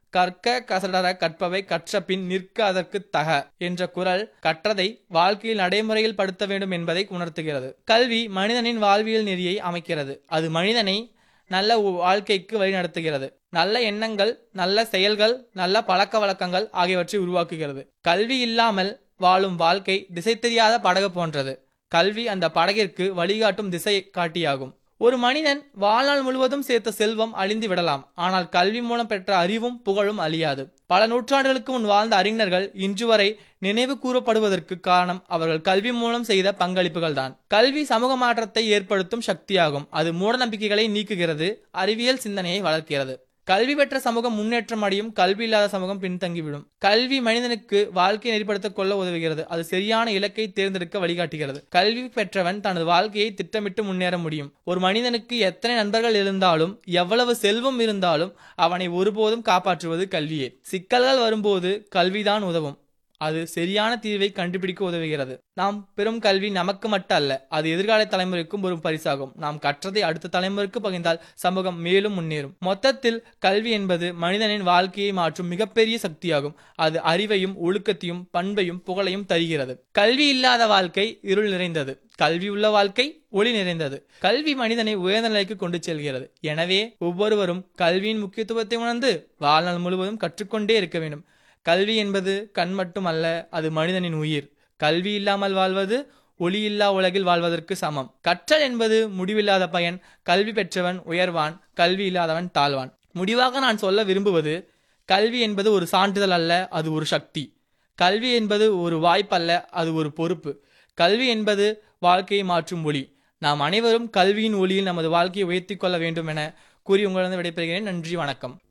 கற்க கசடர கற்பவை கற்ற பின் நிற்க அதற்குத் தக என்ற குரல் கற்றதை வாழ்க்கையில் நடைமுறையில் படுத்த வேண்டும் என்பதை உணர்த்துகிறது கல்வி மனிதனின் வாழ்வியல் நெறியை அமைக்கிறது அது மனிதனை நல்ல ஒ- வாழ்க்கைக்கு வழிநடத்துகிறது நல்ல எண்ணங்கள் நல்ல செயல்கள் நல்ல பழக்க வழக்கங்கள் ஆகியவற்றை உருவாக்குகிறது கல்வி இல்லாமல் வாழும் வாழ்க்கை திசை தெரியாத படகு போன்றது கல்வி அந்த படகிற்கு வழிகாட்டும் திசை காட்டியாகும் ஒரு மனிதன் வாழ்நாள் முழுவதும் சேர்த்த செல்வம் அழிந்து விடலாம் ஆனால் கல்வி மூலம் பெற்ற அறிவும் புகழும் அழியாது பல நூற்றாண்டுகளுக்கு முன் வாழ்ந்த அறிஞர்கள் இன்று வரை நினைவு கூறப்படுவதற்கு காரணம் அவர்கள் கல்வி மூலம் செய்த பங்களிப்புகள்தான் கல்வி சமூக மாற்றத்தை ஏற்படுத்தும் சக்தியாகும் அது மூடநம்பிக்கைகளை நீக்குகிறது அறிவியல் சிந்தனையை வளர்க்கிறது கல்வி பெற்ற சமூகம் முன்னேற்றம் அடையும் கல்வி இல்லாத சமூகம் பின்தங்கிவிடும் கல்வி மனிதனுக்கு வாழ்க்கையை நெறிப்படுத்திக் கொள்ள உதவுகிறது அது சரியான இலக்கை தேர்ந்தெடுக்க வழிகாட்டுகிறது கல்வி பெற்றவன் தனது வாழ்க்கையை திட்டமிட்டு முன்னேற முடியும் ஒரு மனிதனுக்கு எத்தனை நண்பர்கள் இருந்தாலும் எவ்வளவு செல்வம் இருந்தாலும் அவனை ஒருபோதும் காப்பாற்றுவது கல்வியே சிக்கல்கள் வரும்போது கல்விதான் உதவும் அது சரியான தீர்வை கண்டுபிடிக்க உதவுகிறது நாம் பெறும் கல்வி நமக்கு மட்டும் அல்ல அது எதிர்கால தலைமுறைக்கும் ஒரு பரிசாகும் நாம் கற்றதை அடுத்த தலைமுறைக்கு பகிர்ந்தால் சமூகம் மேலும் முன்னேறும் மொத்தத்தில் கல்வி என்பது மனிதனின் வாழ்க்கையை மாற்றும் மிகப்பெரிய சக்தியாகும் அது அறிவையும் ஒழுக்கத்தையும் பண்பையும் புகழையும் தருகிறது கல்வி இல்லாத வாழ்க்கை இருள் நிறைந்தது கல்வி உள்ள வாழ்க்கை ஒளி நிறைந்தது கல்வி மனிதனை உயர்ந்த நிலைக்கு கொண்டு செல்கிறது எனவே ஒவ்வொருவரும் கல்வியின் முக்கியத்துவத்தை உணர்ந்து வாழ்நாள் முழுவதும் கற்றுக்கொண்டே இருக்க வேண்டும் கல்வி என்பது கண் மட்டும் அல்ல அது மனிதனின் உயிர் கல்வி இல்லாமல் வாழ்வது ஒளி இல்லா உலகில் வாழ்வதற்கு சமம் கற்றல் என்பது முடிவில்லாத பயன் கல்வி பெற்றவன் உயர்வான் கல்வி இல்லாதவன் தாழ்வான் முடிவாக நான் சொல்ல விரும்புவது கல்வி என்பது ஒரு சான்றிதழ் அல்ல அது ஒரு சக்தி கல்வி என்பது ஒரு வாய்ப்பல்ல அது ஒரு பொறுப்பு கல்வி என்பது வாழ்க்கையை மாற்றும் ஒளி நாம் அனைவரும் கல்வியின் ஒளியில் நமது வாழ்க்கையை உயர்த்திக் கொள்ள வேண்டும் என கூறி உங்களிடம் விடைபெறுகிறேன் நன்றி வணக்கம்